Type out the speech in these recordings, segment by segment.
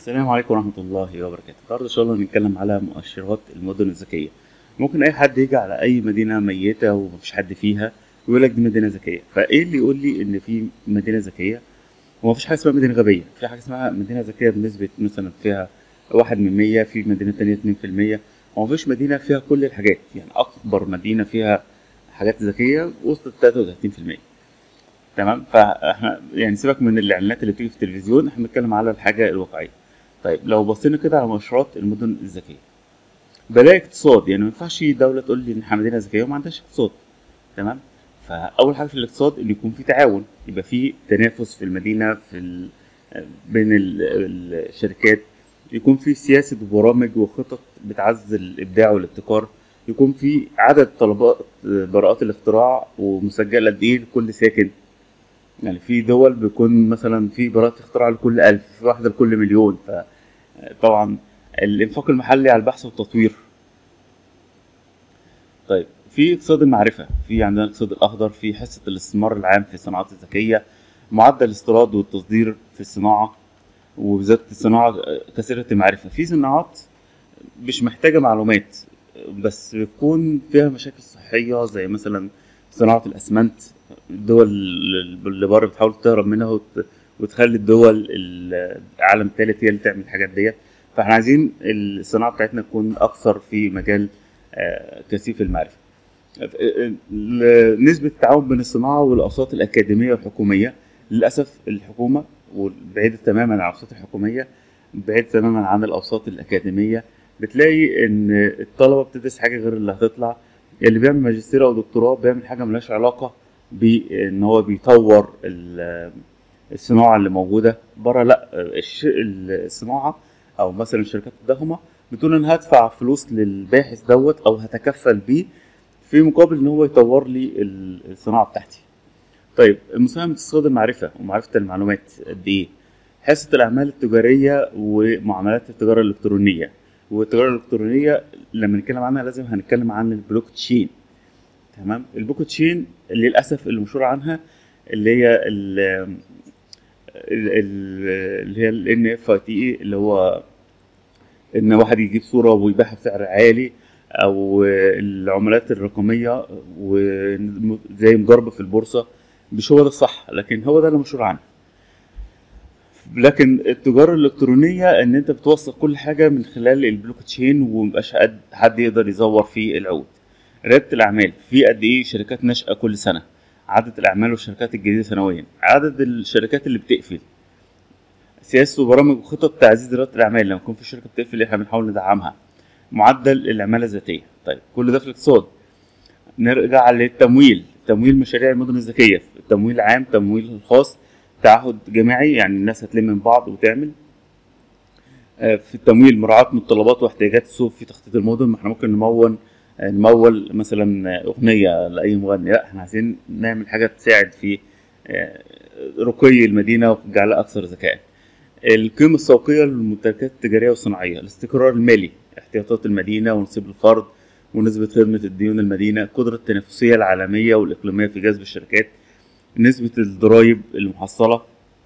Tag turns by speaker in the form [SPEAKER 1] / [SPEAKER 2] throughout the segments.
[SPEAKER 1] السلام عليكم ورحمة الله وبركاته النهاردة إن شاء الله هنتكلم على مؤشرات المدن الذكية ممكن أي حد يجي على أي مدينة ميتة ومفيش حد فيها ويقول لك دي مدينة ذكية فإيه اللي يقول لي إن في مدينة ذكية ومفيش حاجة اسمها مدينة غبية في حاجة اسمها مدينة ذكية بنسبة مثلا فيها واحد من مية في مدينة تانية اتنين في المية ومفيش مدينة فيها كل الحاجات يعني أكبر مدينة فيها حاجات ذكية وصلت تلاتة وتلاتين في المية تمام فاحنا يعني سيبك من الاعلانات اللي بتيجي في التلفزيون احنا بنتكلم على الحاجه الواقعيه طيب لو بصينا كده على مؤشرات المدن الذكيه بلاقي اقتصاد يعني ما ينفعش دوله تقول لي ان احنا مدينه ذكيه وما عندهاش اقتصاد تمام فاول حاجه في الاقتصاد ان يكون في تعاون يبقى في تنافس في المدينه في ال... بين ال... الشركات يكون في سياسه وبرامج وخطط بتعزز الابداع والابتكار يكون في عدد طلبات براءات الاختراع ومسجله قد ايه لكل ساكن يعني في دول بيكون مثلا في براءة اختراع لكل ألف في واحدة لكل مليون فطبعا الإنفاق المحلي على البحث والتطوير طيب في اقتصاد المعرفة في عندنا الاقتصاد الأخضر في حصة الاستثمار العام في الصناعات الذكية معدل الاستيراد والتصدير في الصناعة وبالذات الصناعة كثيرة المعرفة في صناعات مش محتاجة معلومات بس بتكون فيها مشاكل صحية زي مثلا صناعة الأسمنت الدول اللي بره بتحاول تهرب منها وت... وتخلي الدول العالم الثالث هي اللي تعمل الحاجات ديت فاحنا عايزين الصناعه بتاعتنا تكون اكثر في مجال كثيف المعرفه نسبة التعاون بين الصناعة والأوساط الأكاديمية والحكومية للأسف الحكومة وبعيدة تماما عن الأوساط الحكومية بعيدة تماما عن الأوساط الأكاديمية بتلاقي إن الطلبة بتدرس حاجة غير اللي هتطلع اللي بيعمل ماجستير أو دكتوراه بيعمل حاجة ملهاش علاقة بان هو بيطور الصناعه اللي موجوده بره لا الصناعه او مثلا الشركات الضخمه بتقول انا هدفع فلوس للباحث دوت او هتكفل بيه في مقابل ان هو يطور لي الصناعه بتاعتي طيب مساهمة اقتصاد المعرفة ومعرفة المعلومات قد ايه؟ حصة الأعمال التجارية ومعاملات التجارة الإلكترونية والتجارة الإلكترونية لما نتكلم عنها لازم هنتكلم عن البلوك تشين تمام البلوك تشين للاسف اللي مشهور عنها اللي هي ال اللي هي ال ان اف اي تي اللي هو ان واحد يجيب صوره ويبيعها بسعر عالي او العملات الرقميه وزي مضاربه في البورصه مش هو ده الصح لكن هو ده اللي مشهور عنه لكن التجاره الالكترونيه ان انت بتوثق كل حاجه من خلال البلوك تشين ومبقاش حد يقدر يزور في العقود رياده الاعمال في قد ايه شركات ناشئه كل سنه عدد الاعمال والشركات الجديده سنويا عدد الشركات اللي بتقفل سياسه وبرامج وخطط تعزيز رياده الاعمال لما يكون في شركه بتقفل احنا بنحاول ندعمها معدل العماله الذاتيه طيب كل ده في الاقتصاد نرجع للتمويل تمويل مشاريع المدن الذكيه التمويل العام تمويل الخاص تعهد جماعي يعني الناس هتلم من بعض وتعمل في التمويل مراعاة متطلبات واحتياجات السوق في تخطيط المدن ما احنا ممكن نمول نمول مثلا اغنيه لاي مغني لا احنا عايزين نعمل حاجه تساعد في رقي المدينه وجعلها اكثر ذكاء القيمه السوقيه للممتلكات التجاريه والصناعيه الاستقرار المالي احتياطات المدينه ونصيب الفرد ونسبة خدمة الديون المدينة القدرة التنافسية العالمية والإقليمية في جذب الشركات نسبة الضرائب المحصلة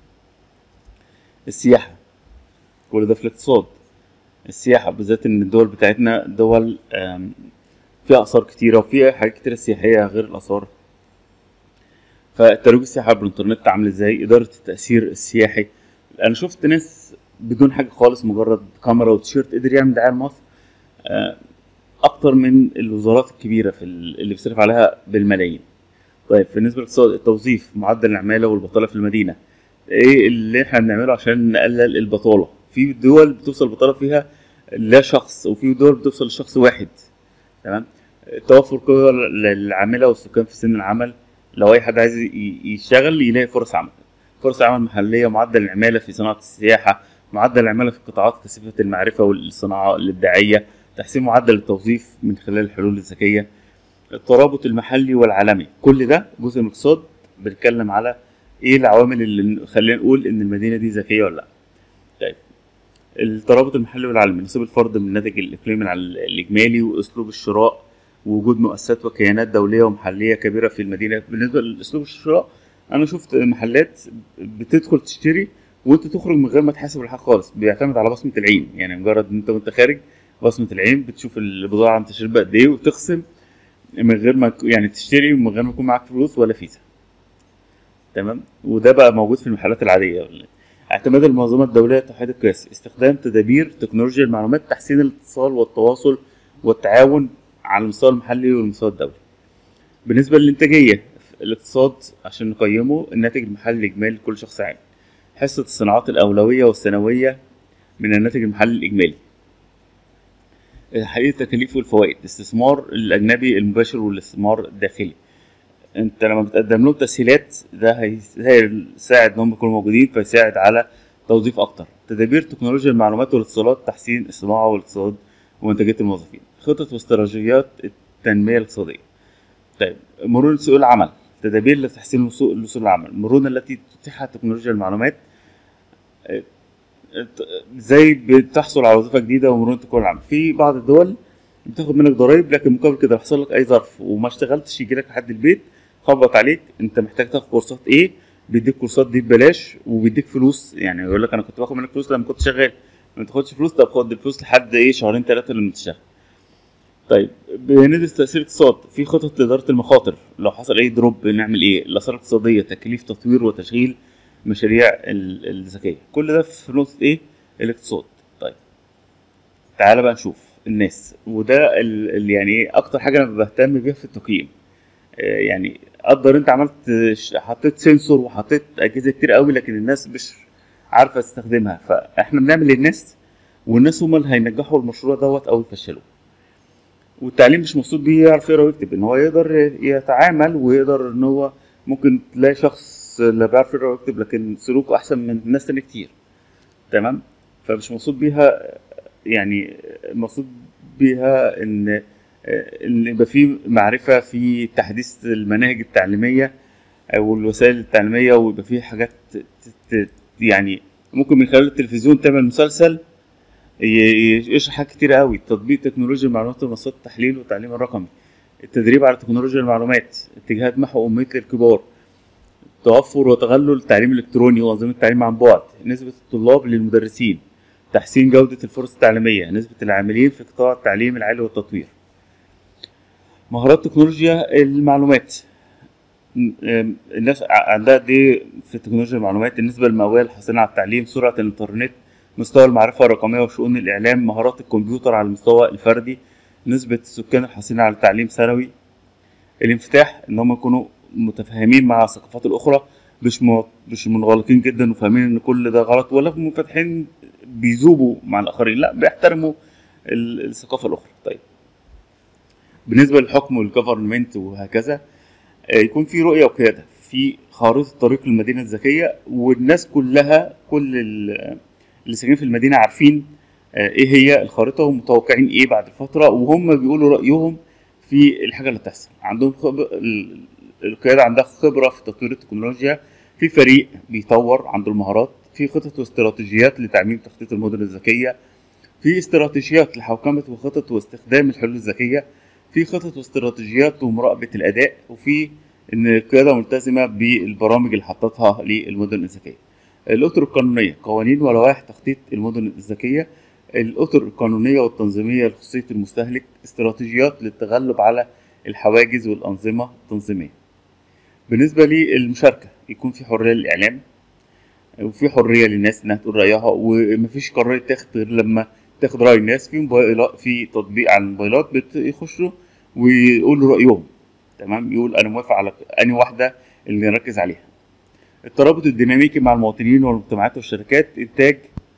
[SPEAKER 1] السياحة كل ده في الاقتصاد السياحة بالذات إن الدول بتاعتنا دول فيها آثار كتيرة وفيها حاجات كتيرة سياحية غير الآثار فالترويج السياحي بالإنترنت عامل إزاي إدارة التأثير السياحي أنا شفت ناس بدون حاجة خالص مجرد كاميرا وتيشيرت قدر يعمل دعاية لمصر أكتر من الوزارات الكبيرة في اللي بيصرف عليها بالملايين طيب بالنسبة للاقتصاد التوظيف معدل العمالة والبطالة في المدينة إيه اللي إحنا بنعمله عشان نقلل البطالة في دول بتوصل البطالة فيها لا شخص وفي دول بتوصل لشخص واحد تمام توفر قوة للعاملة والسكان في سن العمل لو أي حد عايز يشتغل يلاقي فرص عمل فرص عمل محلية معدل العمالة في صناعة السياحة معدل العمالة في قطاعات كثيفة المعرفة والصناعة الإبداعية تحسين معدل التوظيف من خلال الحلول الذكية الترابط المحلي والعالمي كل ده جزء من الاقتصاد بنتكلم على ايه العوامل اللي خلينا نقول ان المدينة دي ذكية ولا لا طيب الترابط المحلي والعالمي نصيب الفرد من الناتج الاقليمي الاجمالي واسلوب الشراء ووجود مؤسسات وكيانات دوليه ومحليه كبيره في المدينه بالنسبه لاسلوب الشراء انا شفت محلات بتدخل تشتري وانت تخرج من غير ما تحاسب الحاجه خالص بيعتمد على بصمه العين يعني مجرد ان انت وانت خارج بصمه العين بتشوف البضاعه انت شاريها قد ايه وتقسم من غير ما يعني تشتري من غير ما يكون معاك فلوس ولا فيزا تمام وده بقى موجود في المحلات العاديه اعتماد المنظمه الدوليه لتوحيد القياس استخدام تدابير تكنولوجيا المعلومات تحسين الاتصال والتواصل والتعاون على المستوى المحلي والمستوى الدولي بالنسبه للانتاجيه الاقتصاد عشان نقيمه الناتج المحلي الاجمالي لكل شخص عام حصه الصناعات الاولويه والثانويه من الناتج المحلي الاجمالي حقيقة التكاليف والفوائد الاستثمار الأجنبي المباشر والاستثمار الداخلي انت لما بتقدم لهم تسهيلات ده هيساعد ان هم يكونوا موجودين فيساعد على توظيف اكتر تدابير تكنولوجيا المعلومات والاتصالات تحسين الصناعه والاقتصاد وانتاجيه الموظفين خطط واستراتيجيات التنميه الاقتصاديه طيب مرونه سوق العمل تدابير لتحسين سوق العمل المرونه التي تتيحها تكنولوجيا المعلومات ازاي بتحصل على وظيفه جديده ومرونه كل العمل في بعض الدول بتاخد منك ضرايب لكن مقابل كده يحصل لك اي ظرف وما اشتغلتش يجي لك لحد البيت خبط عليك انت محتاج تاخد كورسات ايه بيديك كورسات دي ببلاش وبيديك فلوس يعني يقول لك انا كنت باخد منك فلوس لما كنت شغال ما تاخدش فلوس طب خد الفلوس لحد ايه شهرين ثلاثه لما تشتغل طيب بندرس تاثير الاقتصاد في خطط لاداره المخاطر لو حصل اي دروب نعمل ايه الاثار الاقتصاديه تكاليف تطوير وتشغيل مشاريع الذكيه كل ده في نقطه ايه الاقتصاد طيب تعالى بقى نشوف الناس وده اللي يعني ايه اكتر حاجه انا بهتم بيها في التقييم يعني قدر انت عملت حطيت سنسور وحطيت اجهزه كتير قوي لكن الناس مش عارفه تستخدمها فاحنا بنعمل للناس والناس هم اللي هينجحوا المشروع دوت او يفشلوه والتعليم مش مقصود بيه يعرف يقرا ويكتب ان هو يقدر يتعامل ويقدر ان هو ممكن تلاقي شخص لا بيعرف يقرا ويكتب لكن سلوكه احسن من ناس تانية كتير تمام فمش مقصود بيها يعني المقصود بيها ان ان يبقى في معرفه في تحديث المناهج التعليميه او الوسائل التعليميه ويبقى في حاجات يعني ممكن من خلال التلفزيون تعمل مسلسل يشرح حاجات كتير قوي تطبيق تكنولوجيا المعلومات ومنصات التحليل والتعليم الرقمي التدريب على تكنولوجيا المعلومات اتجاهات محو أمية للكبار توفر وتغلل التعليم الإلكتروني وأنظمة التعليم عن بعد نسبة الطلاب للمدرسين تحسين جودة الفرص التعليمية نسبة العاملين في قطاع التعليم العالي والتطوير مهارات تكنولوجيا المعلومات الناس عندها دي في تكنولوجيا المعلومات النسبة المئوية للحاصلين على التعليم سرعة الإنترنت مستوى المعرفة الرقمية وشؤون الإعلام مهارات الكمبيوتر على المستوى الفردي نسبة السكان الحاصلين على التعليم ثانوي الانفتاح إن هم يكونوا متفاهمين مع الثقافات الأخرى مش مش منغلقين جدا وفاهمين إن كل ده غلط ولا منفتحين بيذوبوا مع الآخرين لا بيحترموا الثقافة الأخرى طيب بالنسبة للحكم والجفرمنت وهكذا يكون في رؤية وقيادة في خارطة طريق المدينة الذكية والناس كلها كل اللي ساكنين في المدينة عارفين ايه هي الخارطة ومتوقعين ايه بعد فترة وهم بيقولوا رأيهم في الحاجة اللي بتحصل عندهم خب... القيادة عندها خبرة في تطوير التكنولوجيا في فريق بيطور عنده المهارات في خطط واستراتيجيات لتعميم تخطيط المدن الذكية في استراتيجيات لحوكمة وخطط واستخدام الحلول الذكية في خطط واستراتيجيات ومراقبة الأداء وفي إن القيادة ملتزمة بالبرامج اللي حطتها للمدن الذكية. الأطر القانونية قوانين ولوائح تخطيط المدن الذكية الأطر القانونية والتنظيمية لخصوصية المستهلك استراتيجيات للتغلب على الحواجز والأنظمة التنظيمية. بالنسبة للمشاركة يكون في حرية للإعلام وفي حرية للناس إنها تقول رأيها ومفيش قرار يتاخد غير لما تاخد راي الناس في موبايلات في تطبيق على الموبايلات بيخشوا ويقولوا رايهم تمام يقول انا موافق على انهي واحده اللي نركز عليها الترابط الديناميكي مع المواطنين والمجتمعات والشركات انتاج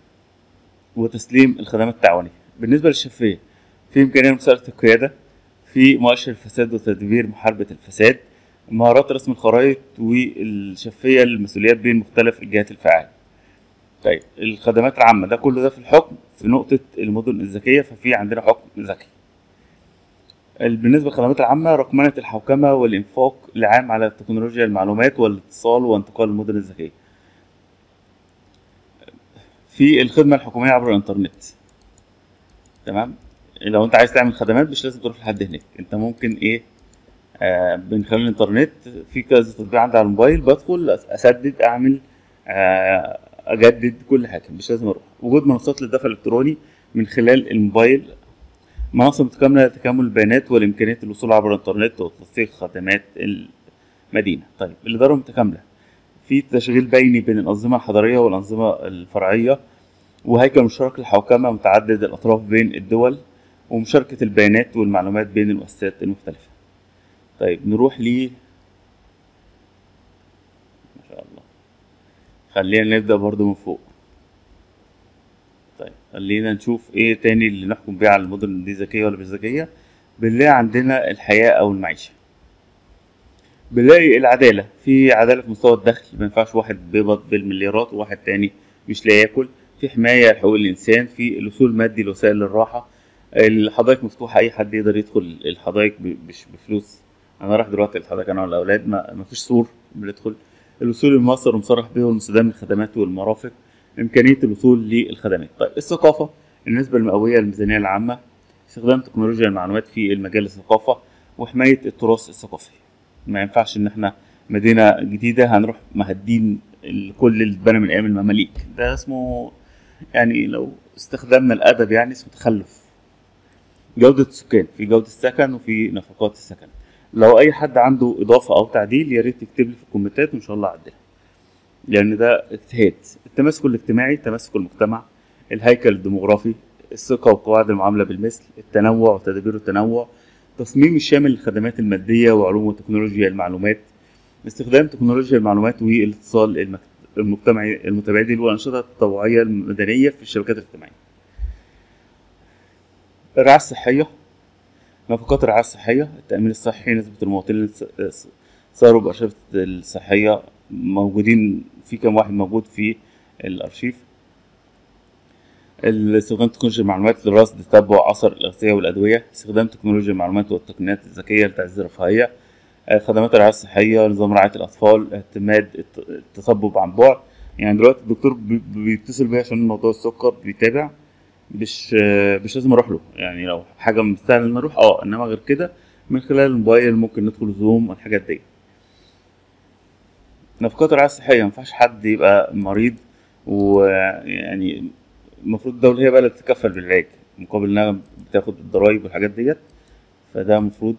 [SPEAKER 1] وتسليم الخدمات التعاونيه بالنسبه للشفافيه في امكانيه مساعده القياده في مؤشر الفساد وتدبير محاربه الفساد مهارات رسم الخرائط والشفافيه للمسؤوليات بين مختلف الجهات الفعاله طيب الخدمات العامة ده كل ده في الحكم في نقطة المدن الذكية ففي عندنا حكم ذكي بالنسبة للخدمات العامة رقمنة الحوكمة والإنفاق العام على تكنولوجيا المعلومات والاتصال وانتقال المدن الذكية في الخدمة الحكومية عبر الإنترنت تمام لو أنت عايز تعمل خدمات مش لازم تروح لحد هناك أنت ممكن إيه آه من خلال الإنترنت في كذا تطبيق عندي على الموبايل بدخل أسدد أعمل آه اجدد كل حاجه مش لازم اروح وجود منصات للدفع الالكتروني من خلال الموبايل منصه متكامله لتكامل البيانات والامكانيه الوصول عبر الانترنت وتنسيق خدمات المدينه طيب الاداره المتكامله في تشغيل بيني بين الانظمه الحضريه والانظمه الفرعيه وهيكل مشترك للحوكمه متعدد الاطراف بين الدول ومشاركه البيانات والمعلومات بين المؤسسات المختلفه طيب نروح ل ما شاء الله خلينا نبدأ برضو من فوق طيب خلينا نشوف ايه تاني اللي نحكم بيه على المدن دي ذكية ولا مش ذكية بنلاقي عندنا الحياة أو المعيشة بنلاقي العدالة في عدالة في مستوى الدخل ما ينفعش واحد بيقبض بالمليارات وواحد تاني مش لاقي ياكل في حماية لحقوق الإنسان في الوصول المادي لوسائل الراحة الحدائق مفتوحة أي حد يقدر يدخل الحدائق ب- مش بفلوس أنا رايح دلوقتي الحدائق أنا والأولاد ما ما فيش سور بندخل الوصول للمصدر المصرح به والمستدام للخدمات والمرافق إمكانية الوصول للخدمات طيب الثقافة النسبة المئوية للميزانية العامة استخدام تكنولوجيا المعلومات في المجال الثقافة وحماية التراث الثقافي ما ينفعش إن إحنا مدينة جديدة هنروح مهدين ال- كل اللي اتبنى من أيام المماليك ده اسمه يعني لو استخدمنا الأدب يعني اسمه تخلف جودة السكان في جودة السكن وفي نفقات السكن لو أي حد عنده إضافة أو تعديل يا ريت يكتب لي في الكومنتات وإن شاء الله أعدلها لأن ده اجتهاد التماسك الاجتماعي تماسك المجتمع الهيكل الديموغرافي الثقة وقواعد المعاملة بالمثل التنوع وتدابير التنوع تصميم الشامل للخدمات المادية وعلوم وتكنولوجيا المعلومات استخدام تكنولوجيا المعلومات والاتصال المك- المجتمعي المتبادل والأنشطة التطوعية المدنية في الشبكات الاجتماعية الرعاية الصحية نفقات الرعاية الصحية التأمين الصحي نسبة المواطنين اللي س- صاروا بأرشفة الصحية موجودين في كم واحد موجود في الأرشيف استخدام تكنولوجيا المعلومات لرصد تتبع أثر الأغذية والأدوية استخدام تكنولوجيا المعلومات والتقنيات الذكية لتعزيز الرفاهية آه، خدمات الرعاية الصحية نظام رعاية الأطفال اعتماد الت- التطبب عن بعد يعني دلوقتي الدكتور بي- بيتصل بيا عشان موضوع السكر بيتابع مش آه، مش لازم اروح له يعني لو حاجه مستاهله ان اروح اه انما غير كده من خلال الموبايل ممكن ندخل زوم والحاجات دي نفقات الرعايه الصحيه ما ينفعش حد يبقى مريض ويعني المفروض الدوله هي بقى اللي تتكفل بالعلاج مقابل انها بتاخد الضرايب والحاجات ديت فده المفروض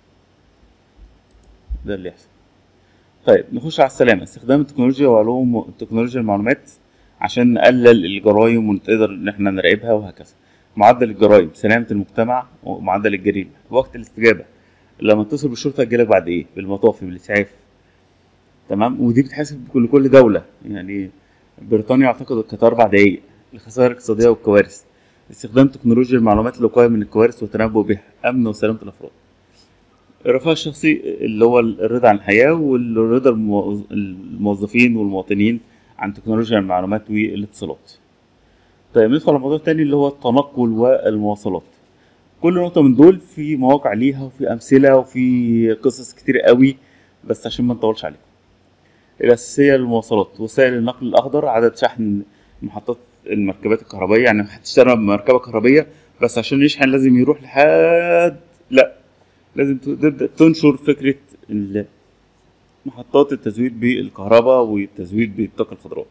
[SPEAKER 1] ده اللي يحصل طيب نخش على السلامه استخدام التكنولوجيا وعلوم تكنولوجيا المعلومات عشان نقلل الجرائم ونقدر ان احنا نراقبها وهكذا معدل الجرائم سلامة المجتمع ومعدل الجريمة وقت الاستجابة لما اتصل بالشرطة هتجيلك بعد ايه بالمطافي بالاسعاف تمام ودي بتحسب لكل كل دولة يعني بريطانيا اعتقد كانت اربع دقايق الخسائر الاقتصادية والكوارث استخدام تكنولوجيا المعلومات للوقاية من الكوارث والتنبؤ بها امن وسلامة الافراد الرفاه الشخصي اللي هو الرضا عن الحياة والرضا المو- الموظفين والمواطنين عن تكنولوجيا المعلومات والاتصالات طيب ندخل على الموضوع التاني اللي هو التنقل والمواصلات كل نقطة من دول في مواقع ليها وفي أمثلة وفي قصص كتير قوي بس عشان ما نطولش عليكم الأساسية للمواصلات وسائل النقل الأخضر عدد شحن محطات المركبات الكهربائية يعني هتشتري مركبة كهربية بس عشان يشحن لازم يروح لحد لا لازم تبدأ تنشر فكرة ال- محطات التزويد بالكهرباء والتزويد بالطاقة الخضراء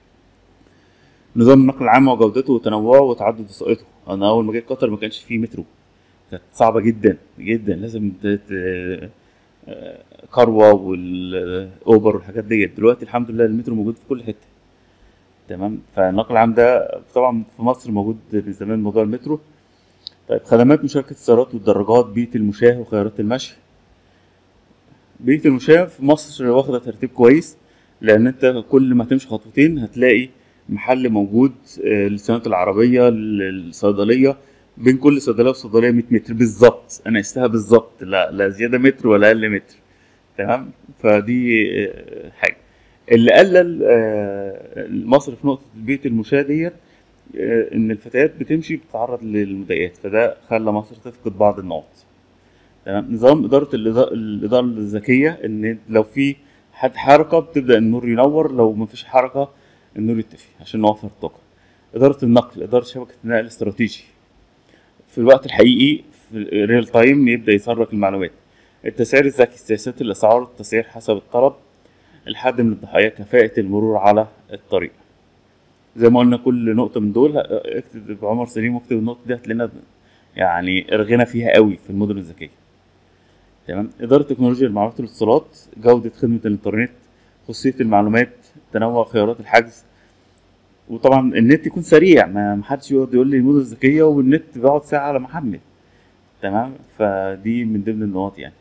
[SPEAKER 1] نظام النقل العام وجودته وتنوعه وتعدد وسائطه انا اول ما جيت قطر ما كانش فيه مترو كانت صعبه جدا جدا لازم ت- ت- آه، كروه والاوبر والحاجات ديت دلوقتي الحمد لله المترو موجود في كل حته تمام فالنقل العام ده طبعا في مصر موجود من زمان موضوع المترو طيب خدمات مشاركة السيارات والدراجات بيئة المشاة وخيارات المشي بيئة المشاة في مصر واخدة ترتيب كويس لأن أنت كل ما تمشي خطوتين هتلاقي محل موجود آه، للصيانة العربية للصيدلية بين كل صيدلية وصيدلية 100 متر بالظبط أنا قستها بالظبط لا لا زيادة متر ولا أقل متر تمام فدي آه، حاجة اللي قلل آه، مصر في نقطة بيئة المشاة ديت آه، إن الفتيات بتمشي بتتعرض للمضايقات فده خلى مصر تفقد بعض النقط تمام نظام إدارة الإضاءة الإضاءة الذكية إن لو في حد حركة بتبدأ النور ينور لو مفيش حركة النور يطفي عشان نوفر الطاقة إدارة النقل إدارة شبكة النقل الاستراتيجي في الوقت الحقيقي في الريل تايم يبدأ يسرق المعلومات التسعير الذكي سياسات الأسعار التسعير حسب الطلب الحد من الضحايا كفاءة المرور على الطريق زي ما قلنا كل نقطه من دول اكتب عمر سليم واكتب النقطه دي هتلاقينا يعني رغينا فيها قوي في المدن الذكيه تمام اداره تكنولوجيا المعلومات والاتصالات جوده خدمه الانترنت خصوصيه المعلومات تنوع خيارات الحجز وطبعا النت يكون سريع ما محدش يقعد يقول لي المدن الذكيه والنت بيقعد ساعه على ما احمل تمام فدي من ضمن النقط يعني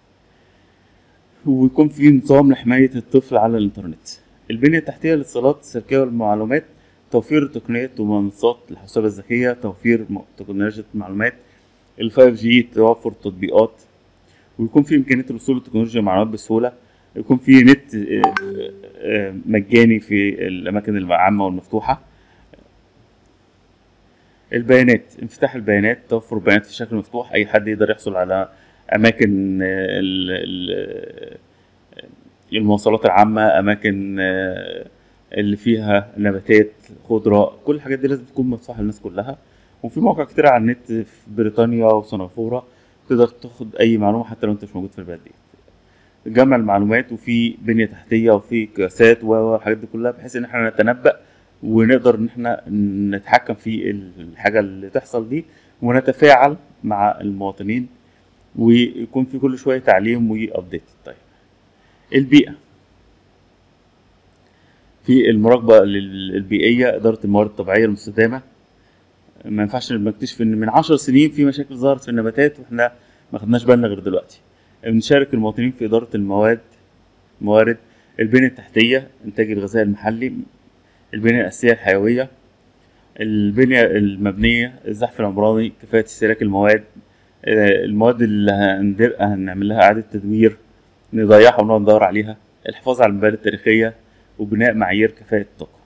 [SPEAKER 1] ويكون في نظام لحمايه الطفل على الانترنت البنيه التحتيه للاتصالات السلكيه والمعلومات توفير تقنيات ومنصات الحسابة الذكية توفير م- تكنولوجيا المعلومات ال 5G توفر تطبيقات ويكون في إمكانية الوصول لتكنولوجيا المعلومات بسهولة يكون في نت آه، آه، مجاني في الأماكن العامة والمفتوحة البيانات انفتاح البيانات توفر بيانات في شكل مفتوح أي حد يقدر يحصل على أماكن آه، ال- ال- المواصلات العامة أماكن آه، اللي فيها نباتات خضراء كل الحاجات دي لازم تكون مفتوحة للناس كلها وفي مواقع كتير على النت في بريطانيا وسنغافورة تقدر تاخد أي معلومة حتى لو أنت مش موجود في البلد دي جمع المعلومات وفي بنية تحتية وفي قياسات والحاجات دي كلها بحيث إن احنا نتنبأ ونقدر إن احنا نتحكم في الحاجة اللي تحصل دي ونتفاعل مع المواطنين ويكون في كل شوية تعليم وأبديت طيب البيئة في المراقبة لل- البيئية إدارة الموارد الطبيعية المستدامة ما ينفعش نكتشف إن من عشر سنين في مشاكل ظهرت في النباتات وإحنا ما خدناش بالنا غير دلوقتي بنشارك المواطنين في إدارة المواد موارد البنية التحتية إنتاج الغذاء المحلي البنية الأساسية الحيوية البنية المبنية الزحف العمراني كفاءة استهلاك المواد آه، المواد اللي هندر... هنعمل لها إعادة تدوير نضيعها ونقعد ندور عليها الحفاظ على المباني التاريخية وبناء معايير كفاءة الطاقة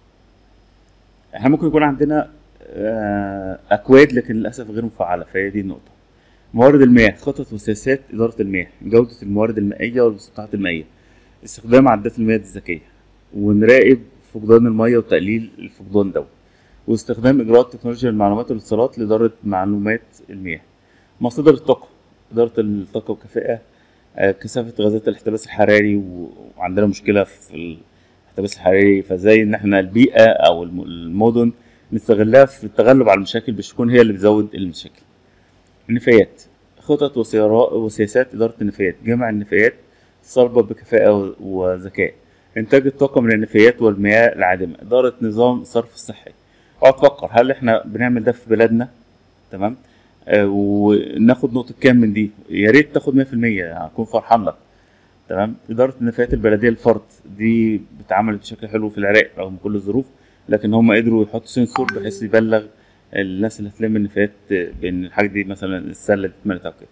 [SPEAKER 1] احنا ممكن يكون عندنا آه، أكواد لكن للأسف غير مفعلة فهي دي النقطة موارد المياه خطط وسياسات إدارة المياه جودة الموارد المائية والمسطحات المائية استخدام عدات المياه الذكية ونراقب فقدان المياه وتقليل الفقدان دوت واستخدام إجراءات تكنولوجيا المعلومات والاتصالات لإدارة معلومات المياه مصادر الطاقة إدارة الطاقة وكفاءة آه، كثافة غازات الاحتباس الحراري و- وعندنا مشكلة في الاحتباس الحراري فازاي إن احنا البيئة أو الم- المدن نستغلها في التغلب على المشاكل مش تكون هي اللي بتزود المشاكل النفايات خطط وسيارات وسياسات إدارة النفايات جمع النفايات صلبة بكفاءة و- وذكاء إنتاج الطاقة من النفايات والمياه العادمة إدارة نظام الصرف الصحي اقعد تفكر هل احنا بنعمل ده في بلادنا تمام آه وناخد نقطة كام من دي يا ريت تاخد 100% هكون فرحان لك تمام إدارة النفايات البلدية الفرد دي اتعملت بشكل حلو في العراق رغم كل الظروف لكن هم قدروا يحطوا سنسور بحيث يبلغ الناس اللي هتلم النفايات بان الحاجه دي مثلا السله دي اتملت او كده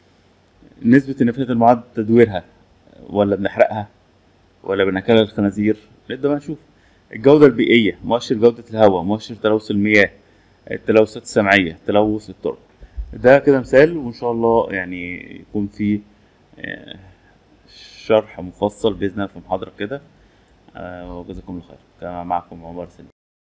[SPEAKER 1] نسبه النفايات المعاد تدويرها ولا بنحرقها ولا بناكلها الخنازير نبدا بقى نشوف الجوده البيئيه مؤشر جوده الهواء مؤشر تلوث المياه التلوثات السمعيه تلوث الطرق ده كده مثال وان شاء الله يعني يكون في آه، شرح مفصل باذن الله في محاضره كده آه، وجزاكم الله خير كان معكم عمر سليم